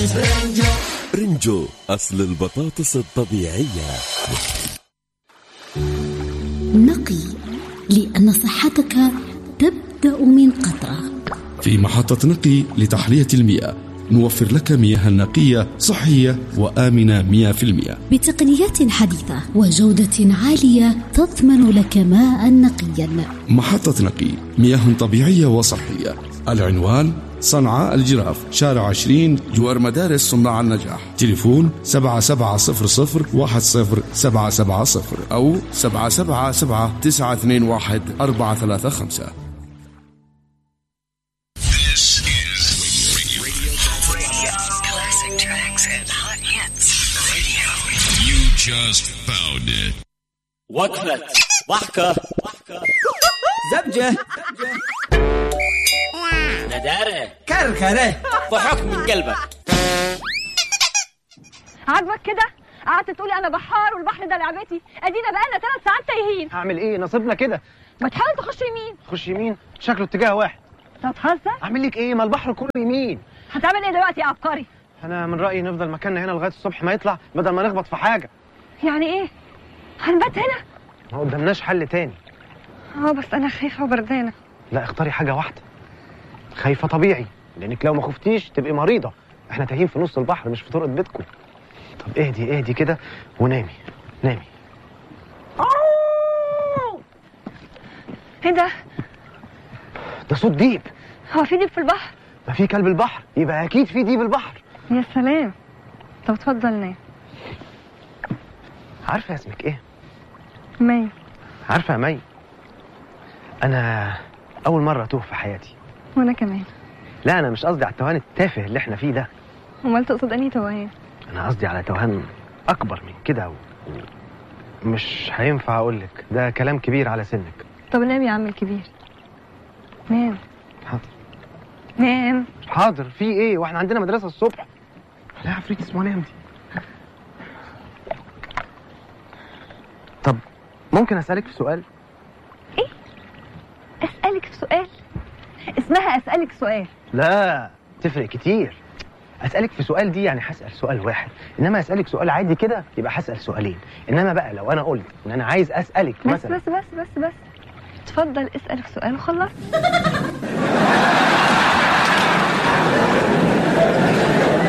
رنجو أصل البطاطس الطبيعية نقي لأن صحتك تبدأ من قطرة في محطة نقي لتحلية المياه نوفر لك مياه نقية صحية وآمنة 100% بتقنيات حديثة وجودة عالية تضمن لك ماء نقيا محطة نقي مياه طبيعية وصحية العنوان صنعاء الجراف شارع 20 جوار مدارس صناع النجاح تليفون 7700 أو 777 921 435 Classic tracks and hot hits. Radio. You just found it. وقفة ضحكة زبجة ندارة كركرة ضحك من قلبك عاجبك كده قعدت تقولي انا بحار والبحر ده لعبتي ادينا بقالنا ثلاث ساعات تايهين هعمل ايه نصيبنا كده ما تحاول تخش يمين خش يمين شكله اتجاه واحد انت هتهزر اعمل لك ايه ما البحر كله يمين هتعمل ايه دلوقتي يا عبقري انا من رايي نفضل مكاننا هنا لغايه الصبح ما يطلع بدل ما نخبط في حاجه يعني ايه هنبات هنا ما قدامناش حل تاني اه بس انا خايفه وبردانه لا اختاري حاجه واحده خايفه طبيعي لانك لو ما خفتيش تبقي مريضه احنا تايهين في نص البحر مش في طرقه بيتكم طب اهدي اهدي كده ونامي نامي ايه ده ده صوت ديب هو في ديب في البحر ما في كلب البحر يبقى اكيد في ديب البحر يا سلام طب اتفضل نام عارفه اسمك ايه مي عارفه يا مي انا اول مره اتوه في حياتي وانا كمان لا انا مش قصدي على التوهان التافه اللي احنا فيه ده امال تقصد انهي توهان انا قصدي على توهان اكبر من كده و... مش هينفع اقول لك ده كلام كبير على سنك طب نام يا عم الكبير نام حاضر نام حاضر في ايه واحنا عندنا مدرسه الصبح لا عفريت اسمه نام دي طب ممكن اسالك في سؤال اسالك في سؤال اسمها اسالك سؤال لا تفرق كتير اسالك في سؤال دي يعني هسال سؤال واحد انما اسالك سؤال عادي كده يبقى هسال سؤالين انما بقى لو انا قلت ان انا عايز اسالك بس مثلا بس بس بس بس اتفضل اسال في سؤال وخلص